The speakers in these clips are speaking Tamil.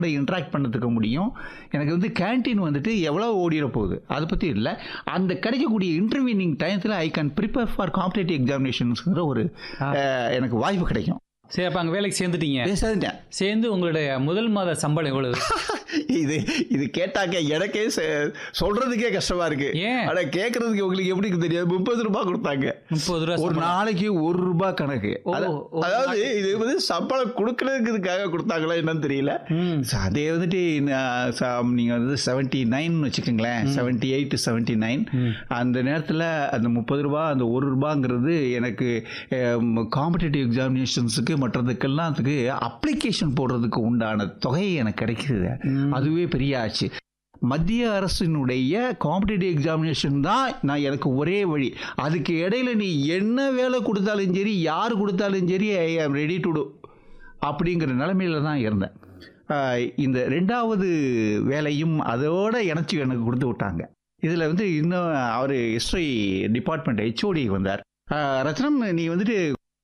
இன்ட்ராக்ட் பண்ணதுக்க முடியும் எனக்கு வந்து கேண்டீன் வந்துட்டு எவ்வளோ ஓடிட போகுது அதை பற்றி இல்லை அந்த கிடைக்கக்கூடிய இன்டர்வியூனிங் டயத்தில் I can prepare for competitive எக்ஸாமினேஷன்ஸுங்கிற ஒரு அஹ், எனக்கு வாய்ப்பு கிடைக்கும் சரி அப்ப அங்க வேலைக்கு சேர்ந்துட்டீங்க பேசாதுட்டேன் சேர்ந்து உங்களுடைய முதல் மாத சம்பளம் எவ்வளவு இது இது கேட்டாக்க எனக்கே ச- சொல்றதுக்கே கஷ்டமா இருக்கு ஏன்? ஆனா கேட்கறதுக்கு உங்களுக்கு எப்படி தெரியாது முப்பது ரூபாய் கொடுத்தாங்க முப்பது ரூபா ஒரு சம்பளம். நாளைக்கு ஒரு ரூபாய் கணக்கு ஓ, அத- ஒரு அதாவது இது வந்து சம்பளம் கொடுக்கறதுக்காக கொடுத்தாங்களா என்னன்னு தெரியல ம். So, அதே வந்துட்டு நான் ச- நீங்க வந்து செவன்டி நைன் வச்சுக்கோங்களேன் செவன்டி எயிட் செவன்டி நைன் அந்த நேரத்தில் அந்த முப்பது ரூபா அந்த ஒரு ரூபாங்கிறது எனக்கு காம்படிட்டிவ் எக்ஸாமினேஷன்ஸுக்கு மற்றதுக்கெல்லாம் அதுக்கு அப்ளிகேஷன் போடுறதுக்கு உண்டான தொகை எனக்கு கிடைக்குது அதுவே பெரிய ஆச்சு மத்திய அரசினுடைய காம்படிட்டிவ் எக்ஸாமினேஷன் தான் நான் எனக்கு ஒரே வழி அதுக்கு இடையில நீ என்ன வேலை கொடுத்தாலும் சரி யார் கொடுத்தாலும் சரி ஐ ஆம் ரெடி டு டூ அப்படிங்கிற நிலைமையில தான் இருந்தேன் ஆஹ் இந்த ரெண்டாவது வேலையும் அதோட இணைச்சி எனக்கு கொடுத்து விட்டாங்க இதில் வந்து இன்னும் அவர் ஹிஸ்ட்ரி டிபார்ட்மெண்ட் ஹெச்ஓடி வந்தார் ஆஹ் ரத்னம் நீ வந்துட்டு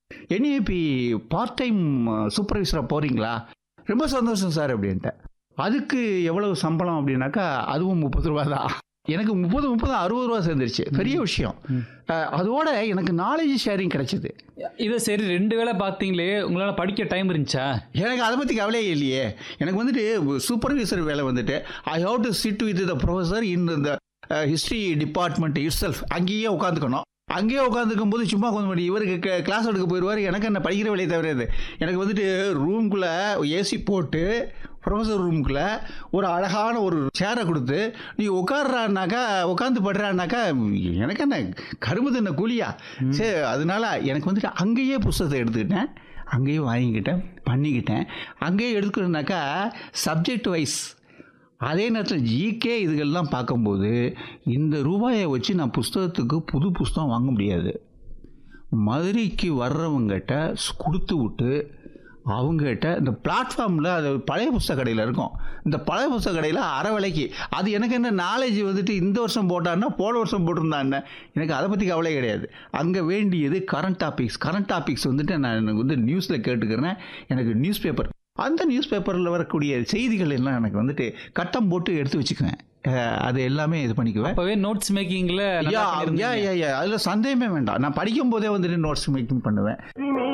என்ஏபி பார்ட் டைம் சூப்பர்வைசராக போகிறீங்களா ரொம்ப சந்தோஷம் சார் அப்படின்ட்டேன் அதுக்கு எவ்வளவு சம்பளம் அப்படின்னாக்கா அதுவும் முப்பது ரூபா தான் எனக்கு முப்பது முப்பது அறுபது ரூபா சேர்ந்துருச்சு பெரிய விஷயம் ஆஹ் அதோட எனக்கு நாலேஜ் ஷேரிங் கிடைச்சது இது சரி ரெண்டு வேளை பார்த்தீங்களே உங்களால படிக்க டைம் இருந்துச்சா எனக்கு அதை பற்றி கவலையே இல்லையே எனக்கு வந்துட்டு சூப்பர்வைசர் வேலை வந்துட்டு I have to sit with the professor in the history department itself அங்கேயே உட்காந்துக்கணும் அங்கேயே உட்காந்துக்கும் போது சும்மா கொஞ்சம் இவருக்கு கிளாஸ் எடுக்க போயிடுவார் எனக்கு என்ன படிக்கிற வேலையை தவிர இது எனக்கு வந்துட்டு ரூம்குள்ளே ஏசி போட்டு ப்ரொஃபஸர் ரூம்குள்ளே ஒரு அழகான ஒரு சேரை கொடுத்து நீ உட்காடுறான்னாக்கா உட்காந்து படுறான்னாக்கா எனக்கு என்ன கரும்பு தின்ன கூலியா சரி அதனால எனக்கு வந்துட்டு அங்கேயே புஸ்தகத்தை எடுத்துக்கிட்டேன் அங்கேயே வாங்கிக்கிட்டேன் பண்ணிக்கிட்டேன் அங்கேயே எடுத்துக்கிட்டேனாக்கா சப்ஜெக்ட் வைஸ் அதே நேரத்தில் ஜிகே இதுகள்லாம் பார்க்கும்போது இந்த ரூபாயை வச்சு நான் புஸ்தகத்துக்கு புது புஸ்தகம் வாங்க முடியாது மதுரைக்கு வர்றவங்ககிட்ட ஸ்- கொடுத்து விட்டு அவங்ககிட்ட இந்த பிளாட்ஃபார்மில் அது பழைய புஸ்தக கடையில் இருக்கும் இந்த பழைய புஸ்தக கடையில் அரை விலைக்கு அது எனக்கு என்ன நாலேஜ் வந்துட்டு இந்த வருஷம் போட்டான்னா போன வருஷம் போட்டிருந்தான்னு எனக்கு அதை பற்றி கவலை கிடையாது அங்கே வேண்டியது கரண்ட் டாபிக்ஸ் கரண்ட் டாபிக்ஸ் வந்துட்டு நான் எனக்கு வந்து நியூஸில் கேட்டுக்கிறேன் எனக்கு நியூஸ் பேப்பர் அந்த நியூஸ் பேப்பரில் வரக்கூடிய செய்திகள் எல்லாம் எனக்கு வந்துட்டு கட்டம் போட்டு எடுத்து வச்சுக்குவேன் அஹ் அது எல்லாமே இது பண்ணிக்குவேன் அப்பவே நோட்ஸ் மேக்கிங்ல யா யா யா யா அதில் சந்தேகமே வேண்டாம் நான் படிக்கும் போதே வந்துட்டு நோட்ஸ் மேக்கிங் பண்ணுவேன் இனி